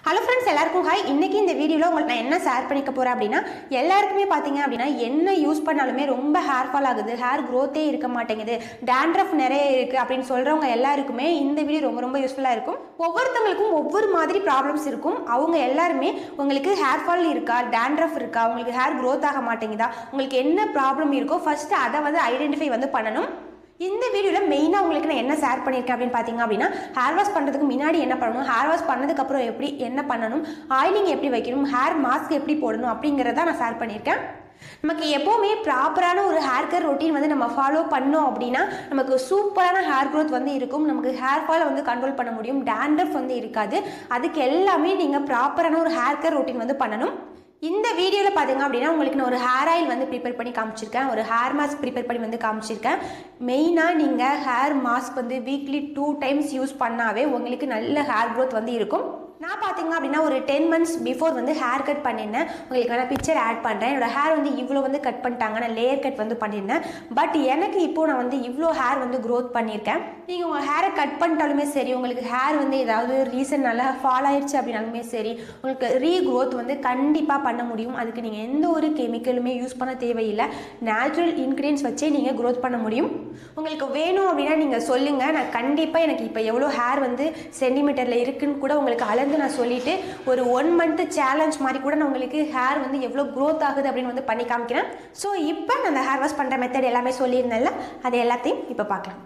hello friends எல்லாருக்கும் hi இன்னைக்கு இந்த வீடியோவில் உங்களுக்கு நான் என்ன ஷேர் பண்ணிக்க போகிறேன் அப்படின்னா எல்லாருக்குமே பார்த்தீங்க அப்படின்னா என்ன யூஸ் பண்ணாலுமே ரொம்ப ஹேர் ஃபால் ஆகுது ஹேர் க்ரோத்தே இருக்க மாட்டேங்குது டேண்ட்ரஃப் நிறைய இருக்குது அப்படின்னு சொல்கிறவங்க எல்லாருக்குமே இந்த வீடியோ ரொம்ப ரொம்ப யூஸ்ஃபுல்லாக இருக்கும் ஒவ்வொருத்தவங்களுக்கும் ஒவ்வொரு மாதிரி ப்ராப்ளம்ஸ் இருக்கும் அவங்க எல்லாருமே உங்களுக்கு ஹேர் ஃபால் இருக்கா டேண்ட்ரஃப் இருக்கா உங்களுக்கு ஹேர் க்ரோத் ஆக மாட்டேங்குதா உங்களுக்கு என்ன ப்ராப்ளம் இருக்கோ ஃபஸ்ட்டு அதை வந்து ஐடென்டிஃபை வந்து பண்ணணும் இந்த வீடியோவில் மெயினாக உங்களுக்கு நான் என்ன ஷேர் பண்ணியிருக்கேன் அப்படின்னு பார்த்தீங்க அப்படின்னா ஹேர் வாஷ் பண்ணுறதுக்கு முன்னாடி என்ன பண்ணணும் ஹேர் வாஷ் பண்ணதுக்கப்புறம் எப்படி என்ன பண்ணணும் ஆயிலிங் எப்படி வைக்கணும் ஹேர் மாஸ்க் எப்படி போடணும் அப்படிங்கிறத நான் ஷேர் பண்ணியிருக்கேன் நமக்கு எப்போவுமே ப்ராப்பரான ஒரு ஹேர் கேர் ரொட்டீன் வந்து நம்ம ஃபாலோ பண்ணோம் அப்படின்னா நமக்கு சூப்பரான ஹேர் க்ரோத் வந்து இருக்கும் நமக்கு ஹேர் ஃபாலை வந்து கண்ட்ரோல் பண்ண முடியும் டேண்ட்ரஃப் வந்து இருக்காது அதுக்கு எல்லாமே நீங்கள் ப்ராப்பரான ஒரு ஹேர் கேர் ரொட்டீன் வந்து பண்ணணும் இந்த வீடியோவில் பார்த்தீங்க அப்படின்னா உங்களுக்கு நான் ஒரு ஹேர் ஆயில் வந்து ப்ரிப்பேர் பண்ணி காமிச்சிருக்கேன் ஒரு ஹேர் மாஸ்க் ப்ரிப்பேர் பண்ணி வந்து காமிச்சிருக்கேன் மெயினாக நீங்கள் ஹேர் மாஸ்க் வந்து வீக்லி டூ டைம்ஸ் யூஸ் பண்ணாவே உங்களுக்கு நல்ல ஹேர் க்ரோத் வந்து இருக்கும் நான் பார்த்தீங்க அப்படின்னா ஒரு டென் மந்த்ஸ் பிஃபோர் வந்து ஹேர் கட் பண்ணியிருந்தேன் உங்களுக்கு வேணால் பிக்சர் ஆட் பண்ணுறேன் என்னோட ஹேர் வந்து இவ்வளோ வந்து கட் பண்ணிட்டாங்க நான் லேயர் கட் வந்து பண்ணியிருந்தேன் பட் எனக்கு இப்போது நான் வந்து இவ்வளோ ஹேர் வந்து க்ரோத் பண்ணியிருக்கேன் நீங்கள் உங்கள் ஹேரை கட் பண்ணிட்டாலுமே சரி உங்களுக்கு ஹேர் வந்து ஏதாவது ரீசன்னால ஃபால் ஆயிடுச்சு அப்படின்னாலுமே சரி உங்களுக்கு ரீக்ரோத் வந்து கண்டிப்பாக பண்ண முடியும் அதுக்கு நீங்கள் எந்த ஒரு கெமிக்கலுமே யூஸ் பண்ண தேவையில்லை நேச்சுரல் இன்க்ரீடியன்ஸ் வச்சே நீங்கள் க்ரோத் பண்ண முடியும் உங்களுக்கு வேணும் அப்படின்னா நீங்கள் சொல்லுங்கள் நான் கண்டிப்பாக எனக்கு இப்போ எவ்வளோ ஹேர் வந்து சென்டிமீட்டரில் இருக்குன்னு கூட உங்களுக்கு அளந்து நான் சொல்லிவிட்டு ஒரு ஒன் மந்த்து சேலஞ்ச் மாதிரி கூட நான் உங்களுக்கு ஹேர் வந்து எவ்வளோ க்ரோத் ஆகுது அப்படின்னு வந்து பண்ணி காமிக்கிறேன் ஸோ இப்போ நான் அந்த ஹேர் வாஷ் பண்ணுற மெத்தட் எல்லாமே சொல்லியிருந்தேன்ல அது எல்லாத்தையும் இப்போ பார்க்கலாம்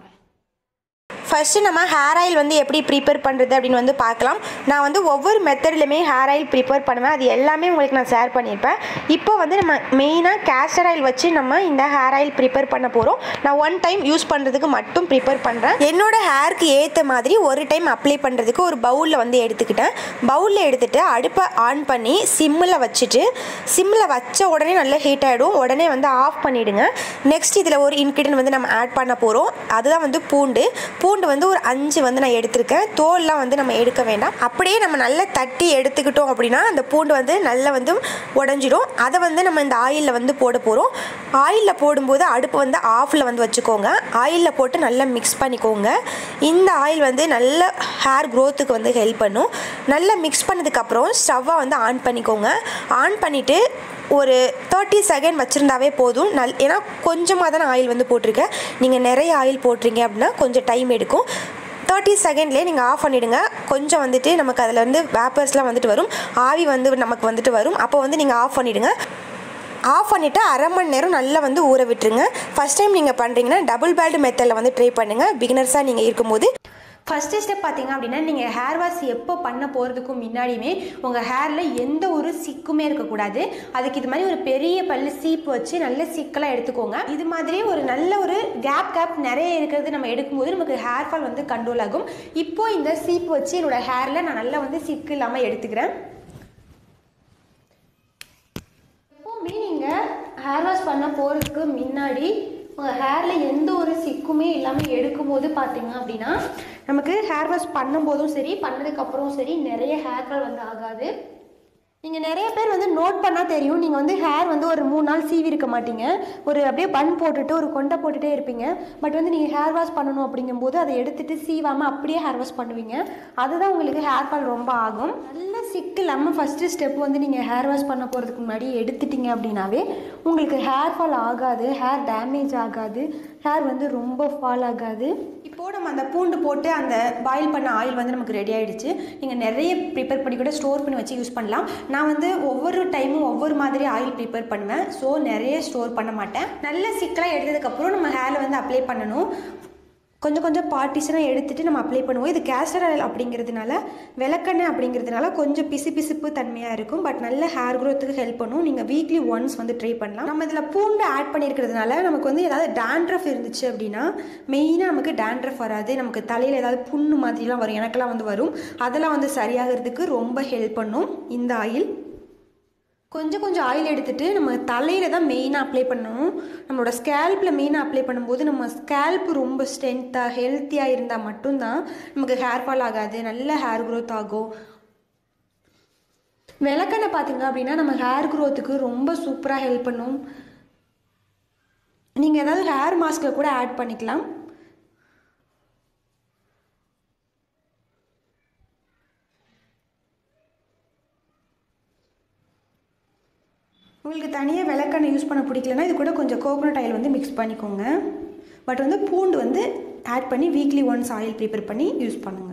ஃபஸ்ட்டு நம்ம ஹேர் ஆயில் வந்து எப்படி ப்ரிப்பேர் பண்ணுறது அப்படின்னு வந்து பார்க்கலாம் நான் வந்து ஒவ்வொரு மெத்தட்லையுமே ஹேர் ஆயில் ப்ரிப்பேர் பண்ணுவேன் அது எல்லாமே உங்களுக்கு நான் ஷேர் பண்ணியிருப்பேன் இப்போ வந்து நம்ம மெயினாக கேஸ்டர் ஆயில் வச்சு நம்ம இந்த ஹேர் ஆயில் ப்ரிப்பேர் பண்ண போகிறோம் நான் ஒன் டைம் யூஸ் பண்ணுறதுக்கு மட்டும் ப்ரிப்பேர் பண்ணுறேன் என்னோட ஹேருக்கு ஏற்ற மாதிரி ஒரு டைம் அப்ளை பண்ணுறதுக்கு ஒரு பவுலில் வந்து எடுத்துக்கிட்டேன் பவுலில் எடுத்துகிட்டு அடுப்பை ஆன் பண்ணி சிம்மில் வச்சுட்டு சிம்மில் வச்ச உடனே நல்லா ஹீட் ஆகிடும் உடனே வந்து ஆஃப் பண்ணிவிடுங்க நெக்ஸ்ட் இதில் ஒரு இன்க்ரீடியன்ட் வந்து நம்ம ஆட் பண்ண போகிறோம் அதுதான் வந்து பூண்டு பூண்டு வந்து ஒரு அஞ்சு வந்து நான் எடுத்திருக்கேன் தோல்லாம் வந்து நம்ம எடுக்க வேண்டாம் அப்படியே நம்ம நல்லா தட்டி எடுத்துக்கிட்டோம் அப்படின்னா அந்த பூண்டு வந்து நல்லா வந்து உடஞ்சிடும் அதை வந்து நம்ம இந்த ஆயிலில் வந்து போட போகிறோம் ஆயிலில் போடும்போது அடுப்பு வந்து ஆஃபில் வந்து வச்சுக்கோங்க ஆயிலில் போட்டு நல்லா மிக்ஸ் பண்ணிக்கோங்க இந்த ஆயில் வந்து நல்ல ஹேர் க்ரோத்துக்கு வந்து ஹெல்ப் பண்ணும் நல்லா மிக்ஸ் பண்ணதுக்கப்புறம் ஸ்டவ்வை வந்து ஆன் பண்ணிக்கோங்க ஆன் பண்ணிவிட்டு ஒரு தேர்ட்டி செகண்ட் வச்சுருந்தாவே போதும் நல் ஏன்னா கொஞ்சமாக தான் நான் ஆயில் வந்து போட்டிருக்கேன் நீங்கள் நிறைய ஆயில் போட்டிருங்க அப்படின்னா கொஞ்சம் டைம் எடுக்கும் தேர்ட்டி செகண்ட்லேயே நீங்கள் ஆஃப் பண்ணிவிடுங்க கொஞ்சம் வந்துட்டு நமக்கு அதில் வந்து வேப்பர்ஸ்லாம் வந்துட்டு வரும் ஆவி வந்து நமக்கு வந்துட்டு வரும் அப்போ வந்து நீங்கள் ஆஃப் பண்ணிவிடுங்க ஆஃப் பண்ணிவிட்டு அரை மணி நேரம் நல்லா வந்து ஊற விட்டுருங்க ஃபஸ்ட் டைம் நீங்கள் பண்ணுறீங்கன்னா டபுள் பேல்டு மெத்தடில் வந்து ட்ரை பண்ணுங்கள் பிகினர்ஸாக நீங்கள் இருக்கும்போது ஃபஸ்ட்டு ஸ்டெப் பார்த்தீங்க அப்படின்னா நீங்கள் ஹேர் வாஷ் எப்போ பண்ண போகிறதுக்கு முன்னாடியுமே உங்கள் ஹேரில் எந்த ஒரு சிக்குமே இருக்கக்கூடாது அதுக்கு இது மாதிரி ஒரு பெரிய பல்லு சீப்பு வச்சு நல்ல சிக்கெல்லாம் எடுத்துக்கோங்க இது மாதிரி ஒரு நல்ல ஒரு கேப் கேப் நிறைய இருக்கிறது நம்ம எடுக்கும்போது நமக்கு ஹேர் ஃபால் வந்து கண்ட்ரோல் ஆகும் இப்போ இந்த சீப்பு வச்சு என்னோடய ஹேரில் நான் நல்லா வந்து சிக்கு இல்லாமல் எடுத்துக்கிறேன் எப்போவுமே நீங்கள் ஹேர் வாஷ் பண்ண போகிறதுக்கு முன்னாடி உங்கள் ஹேரில் எந்த ஒரு சிக்குமே இல்லாமல் எடுக்கும்போது பார்த்தீங்க அப்படின்னா நமக்கு ஹேர் வாஷ் பண்ணும்போதும் சரி பண்ணதுக்கப்புறம் சரி நிறைய ஹேர் ஃபால் வந்து ஆகாது நீங்கள் நிறைய பேர் வந்து நோட் பண்ணால் தெரியும் நீங்கள் வந்து ஹேர் வந்து ஒரு மூணு நாள் சீவி இருக்க மாட்டீங்க ஒரு அப்படியே பன் போட்டுட்டு ஒரு கொண்டை போட்டுகிட்டே இருப்பீங்க பட் வந்து நீங்கள் ஹேர் வாஷ் பண்ணணும் அப்படிங்கும்போது அதை எடுத்துகிட்டு சீவாமல் அப்படியே ஹேர் வாஷ் பண்ணுவீங்க அதுதான் உங்களுக்கு ஹேர் ஃபால் ரொம்ப ஆகும் நல்ல சிக்கு இல்லாமல் ஃபஸ்ட்டு ஸ்டெப் வந்து நீங்கள் ஹேர் வாஷ் பண்ண போகிறதுக்கு முன்னாடி எடுத்துட்டீங்க அப்படின்னாவே உங்களுக்கு ஹேர் ஃபால் ஆகாது ஹேர் டேமேஜ் ஆகாது ஹேர் வந்து ரொம்ப ஃபால் ஆகாது இப்போது நம்ம அந்த பூண்டு போட்டு அந்த பாயில் பண்ண ஆயில் வந்து நமக்கு ரெடி ஆகிடுச்சு நீங்கள் நிறைய ப்ரிப்பேர் பண்ணி கூட ஸ்டோர் பண்ணி வச்சு யூஸ் பண்ணலாம் நான் வந்து ஒவ்வொரு டைமும் ஒவ்வொரு மாதிரி ஆயில் ப்ரிப்பேர் பண்ணுவேன் ஸோ நிறைய ஸ்டோர் பண்ண மாட்டேன் நல்ல சிக்கலாக எடுத்ததுக்கப்புறம் நம்ம ஹேரில் வந்து அப்ளை பண்ணணும் கொஞ்சம் கொஞ்சம் பார்ட்டிஷனாக எடுத்துகிட்டு நம்ம அப்ளை பண்ணுவோம் இது கேஸ்டர் ஆயில் அப்படிங்கிறதுனால விளக்கெண்ணெய் அப்படிங்கிறதுனால கொஞ்சம் பிசு பிசுப்பு தன்மையாக இருக்கும் பட் நல்ல ஹேர் க்ரோத்துக்கு ஹெல்ப் பண்ணும் நீங்கள் வீக்லி ஒன்ஸ் வந்து ட்ரை பண்ணலாம் நம்ம இதில் பூண்டு ஆட் பண்ணியிருக்கிறதுனால நமக்கு வந்து ஏதாவது டேண்ட்ரஃப் இருந்துச்சு அப்படின்னா மெயினாக நமக்கு டேண்ட்ரஃப் வராது நமக்கு தலையில் ஏதாவது புண்ணு மாதிரிலாம் வரும் எனக்கெல்லாம் வந்து வரும் அதெல்லாம் வந்து சரியாகிறதுக்கு ரொம்ப ஹெல்ப் பண்ணும் இந்த ஆயில் கொஞ்சம் கொஞ்சம் ஆயில் எடுத்துகிட்டு நம்ம தலையில் தான் மெயினாக அப்ளை பண்ணணும் நம்மளோட ஸ்கேல்பில் மெயினாக அப்ளை பண்ணும்போது நம்ம ஸ்கேல்ப் ரொம்ப ஸ்ட்ரென்த்தாக ஹெல்த்தியாக இருந்தால் மட்டும்தான் நமக்கு ஹேர் ஃபால் ஆகாது நல்ல ஹேர் க்ரோத் ஆகும் விளக்கெண்ணெய் பார்த்தீங்க அப்படின்னா நம்ம ஹேர் க்ரோத்துக்கு ரொம்ப சூப்பராக ஹெல்ப் பண்ணும் நீங்கள் ஏதாவது ஹேர் மாஸ்கில் கூட ஆட் பண்ணிக்கலாம் உங்களுக்கு தனியாக விளக்கெண்ணெய் யூஸ் பண்ண பிடிக்கலனா இது கூட கொஞ்சம் கோகோனட் ஆயில் வந்து மிக்ஸ் பண்ணிக்கோங்க பட் வந்து பூண்டு வந்து ஆட் பண்ணி வீக்லி ஒன்ஸ் ஆயில் ப்ரிப்பேர் பண்ணி யூஸ் பண்ணுங்கள்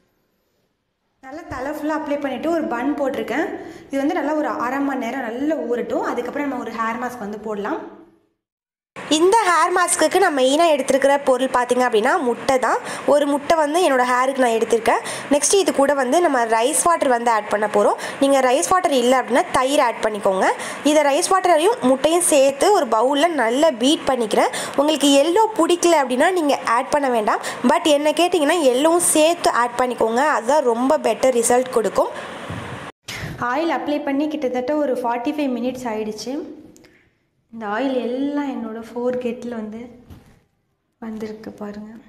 நல்லா தலை ஃபுல்லாக அப்ளை பண்ணிவிட்டு ஒரு பன் போட்டிருக்கேன் இது வந்து நல்லா ஒரு அரை மணி நேரம் நல்லா ஊறட்டும் அதுக்கப்புறம் நம்ம ஒரு ஹேர் மாஸ்க் வந்து போடலாம் இந்த ஹேர் மாஸ்க்குக்கு நான் மெயினாக எடுத்துருக்கிற பொருள் பார்த்தீங்க அப்படின்னா முட்டை தான் ஒரு முட்டை வந்து என்னோடய ஹேருக்கு நான் எடுத்திருக்கேன் நெக்ஸ்ட் இது கூட வந்து நம்ம ரைஸ் வாட்டர் வந்து ஆட் பண்ண போகிறோம் நீங்கள் ரைஸ் வாட்டர் இல்லை அப்படின்னா தயிர் ஆட் பண்ணிக்கோங்க இதை ரைஸ் வாட்டரையும் முட்டையும் சேர்த்து ஒரு பவுலில் நல்லா பீட் பண்ணிக்கிறேன் உங்களுக்கு எல்லோ பிடிக்கல அப்படின்னா நீங்கள் ஆட் பண்ண வேண்டாம் பட் என்ன கேட்டிங்கன்னா எல்லோவும் சேர்த்து ஆட் பண்ணிக்கோங்க அதுதான் ரொம்ப பெட்டர் ரிசல்ட் கொடுக்கும் ஆயில் அப்ளை பண்ணி கிட்டத்தட்ட ஒரு ஃபார்ட்டி ஃபைவ் மினிட்ஸ் ஆயிடுச்சு இந்த ஆயில் எல்லாம் என்னோடய ஃபோர் கெட்டில் வந்து வந்திருக்கு பாருங்கள்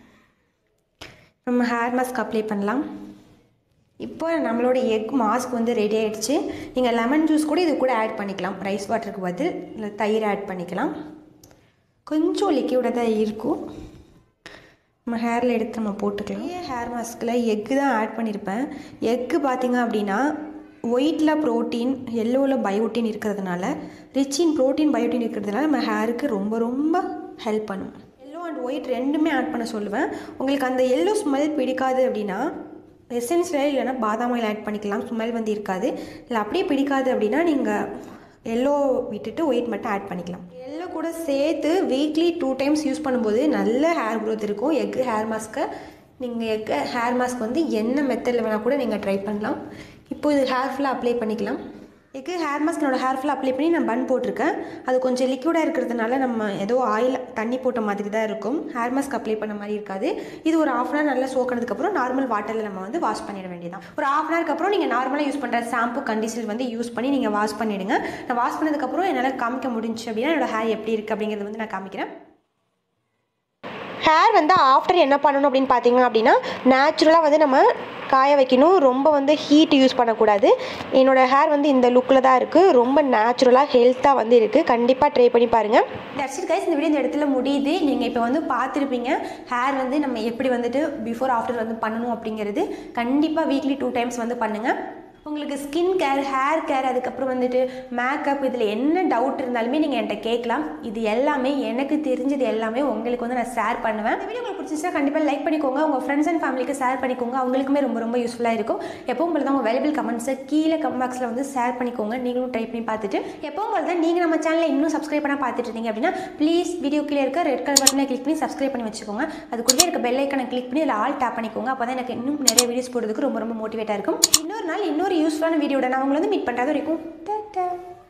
நம்ம ஹேர் மாஸ்க் அப்ளை பண்ணலாம் இப்போ நம்மளோட எக் மாஸ்க் வந்து ரெடி ஆகிடுச்சு நீங்கள் லெமன் ஜூஸ் கூட இது கூட ஆட் பண்ணிக்கலாம் ரைஸ் வாட்டருக்கு பதில் இல்லை தயிர் ஆட் பண்ணிக்கலாம் கொஞ்சம் லிக்யூடாக தான் இருக்கும் நம்ம ஹேரில் எடுத்து நம்ம போட்டுக்கலாம் ஹேர் மாஸ்கில் எக்கு தான் ஆட் பண்ணியிருப்பேன் எக்கு பார்த்தீங்க அப்படின்னா ஒயிட்டில் ப்ரோட்டீன் எல்லோவில் பயோட்டின் இருக்கிறதுனால ரிச் இன் ப்ரோட்டீன் பயோட்டின் இருக்கிறதுனால நம்ம ஹேருக்கு ரொம்ப ரொம்ப ஹெல்ப் பண்ணும் எல்லோ அண்ட் ஒயிட் ரெண்டுமே ஆட் பண்ண சொல்லுவேன் உங்களுக்கு அந்த எல்லோ ஸ்மெல் பிடிக்காது அப்படின்னா எசன்ஸ் ஆயில் இல்லைனா பாதாம் ஆயில் ஆட் பண்ணிக்கலாம் ஸ்மெல் வந்து இருக்காது இல்லை அப்படியே பிடிக்காது அப்படின்னா நீங்கள் எல்லோ விட்டுட்டு ஒயிட் மட்டும் ஆட் பண்ணிக்கலாம் எல்லோ கூட சேர்த்து வீக்லி டூ டைம்ஸ் யூஸ் பண்ணும்போது நல்ல ஹேர் க்ரோத் இருக்கும் எக் ஹேர் மாஸ்க்கை நீங்கள் எக் ஹேர் மாஸ்க் வந்து என்ன மெத்தடில் வேணால் கூட நீங்கள் ட்ரை பண்ணலாம் இப்போ இது ஹேர் ஃபுல்லாக அப்ளை பண்ணிக்கலாம் எக்கு ஹேர் மாஸ்க் என்னோட ஹேர் ஃபுல்லாக அப்ளை பண்ணி நான் பன் போட்டிருக்கேன் அது கொஞ்சம் லிக்விடாக இருக்கிறதுனால நம்ம ஏதோ ஆயில் தண்ணி போட்ட மாதிரி தான் இருக்கும் ஹேர் மாஸ்க் அப்ளை பண்ண மாதிரி இருக்காது இது ஒரு ஆஃப் அன் நல்லா சோக்கினதுக்கப்புறம் நார்மல் வாட்டரில் நம்ம வந்து வாஷ் பண்ணிட வேண்டியதான் ஒரு ஆஃப் அன் ஹவருக்கு அப்புறம் நீங்கள் நார்மலாக யூஸ் பண்ணுற ஷாம்பு கண்டிஷனர் வந்து யூஸ் பண்ணி நீங்கள் வாஷ் பண்ணிவிடுங்க நான் வாஷ் பண்ணதுக்கப்புறம் என்னால் காமிக்க முடிஞ்சு அப்படின்னா என்னோட ஹேர் எப்படி இருக்குது அப்படிங்கிறது வந்து நான் காமிக்கிறேன் ஹேர் வந்து ஆஃப்டர் என்ன பண்ணணும் அப்படின்னு பார்த்தீங்க அப்படின்னா நேச்சுரலாக வந்து நம்ம காய வைக்கணும் ரொம்ப வந்து ஹீட் யூஸ் பண்ணக்கூடாது என்னோட ஹேர் வந்து இந்த லுக்கில் தான் இருக்குது ரொம்ப நேச்சுரலாக ஹெல்த்தாக வந்து இருக்குது கண்டிப்பாக ட்ரை பண்ணி பாருங்கள் தட்ஸ் இட் கைஸ் இந்த வீடியோ இந்த இடத்துல முடியுது நீங்கள் இப்போ வந்து பார்த்துருப்பீங்க ஹேர் வந்து நம்ம எப்படி வந்துட்டு பிஃபோர் ஆஃப்டர் வந்து பண்ணணும் அப்படிங்கிறது கண்டிப்பாக வீக்லி டூ டைம்ஸ் வந்து பண்ணுங்கள் உங்களுக்கு ஸ்கின் கேர் ஹேர் கேர் அதுக்கப்புறம் வந்துட்டு மேக்கப் இதில் என்ன டவுட் இருந்தாலுமே நீங்கள் என்கிட்ட கேட்கலாம் இது எல்லாமே எனக்கு தெரிஞ்சது எல்லாமே உங்களுக்கு வந்து நான் ஷேர் பண்ணுவேன் இந்த வீடியோ உங்களுக்கு பிடிச்சிச்சா கண்டிப்பாக லைக் பண்ணிக்கோங்க உங்கள் ஃப்ரெண்ட்ஸ் அண்ட் ஃபேமிலிக்கு ஷேர் பண்ணிக்கோங்க அவங்களுக்குமே ரொம்ப ரொம்ப யூஸ்ஃபுல்லாக இருக்கும் எப்போ உங்களுக்கு தான் உங்கள் வேலபிள் கமெண்ட்ஸை கீழே கமெண்ட் பாக்ஸில் வந்து ஷேர் பண்ணிக்கோங்க நீங்களும் ட்ரை பண்ணி பார்த்துட்டு எப்போ உங்களுக்கு தான் நீங்கள் நம்ம சேனலை இன்னும் சப்ஸ்கிரைப் பண்ண பார்த்துட்டு இருந்தீங்க அப்படின்னா ப்ளீஸ் வீடியோ கீழே இருக்க ரெட் கலர் பட்டனை கிளிக் பண்ணி சப்ஸ்கிரைப் பண்ணி வச்சுக்கோங்க அது கூடவே இருக்க பெல் ஐக்கனை கிளிக் பண்ணி அதில் ஆல் டேப் பண்ணிக்கோங்க அப்போ தான் எனக்கு இன்னும் நிறைய வீடியோஸ் போடுறதுக்கு ரொம்ப ரொம்ப மோட்டிவேட்டாக இருக்கும் இன்னொரு நாள் இன்னொரு யூஸ்ஃபுல்லான வீடியோட நான் உங்களை வந்து மீட் பண்ணுறது வரைக்கும் டாட்டா